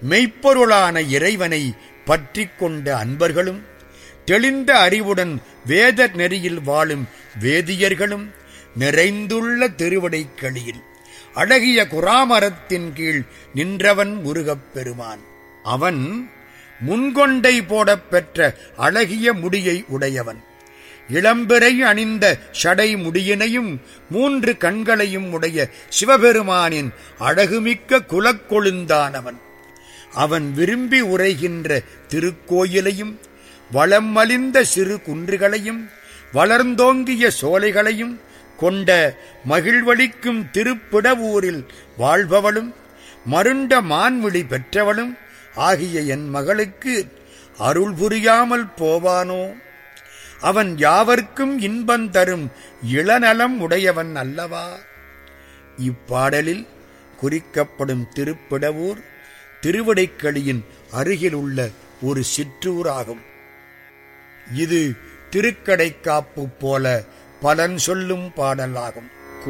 மெய்ப்பொருளான இறைவனை பற்றிக் கொண்ட அன்பர்களும் தெளிந்த அறிவுடன் வேத நெறியில் வாழும் வேதியர்களும் நிறைந்துள்ள திருவடைக்களியில் அழகிய குராமரத்தின் கீழ் நின்றவன் முருகப் பெருமான் அவன் முன்கொண்டை போடப் பெற்ற அழகிய முடியை உடையவன் இளம்பிறை அணிந்த ஷடை முடியினையும் மூன்று கண்களையும் உடைய சிவபெருமானின் அழகுமிக்க குலக்கொழுந்தானவன் அவன் விரும்பி உரைகின்ற திருக்கோயிலையும் வளம் மலிந்த சிறு குன்றுகளையும் வளர்ந்தோங்கிய சோலைகளையும் கொண்ட மகிழ்வளிக்கும் திருப்பிடவூரில் வாழ்பவளும் மருண்ட மான்விழி பெற்றவளும் ஆகிய என் மகளுக்கு அருள் புரியாமல் போவானோ அவன் யாவர்க்கும் இன்பம் தரும் இளநலம் உடையவன் அல்லவா இப்பாடலில் குறிக்கப்படும் திருப்பிடவூர் திருவிடைக்களியின் அருகிலுள்ள ஒரு சிற்றூராகும் இது திருக்கடைக்காப்பு போல பலன் சொல்லும் பாடலாகும்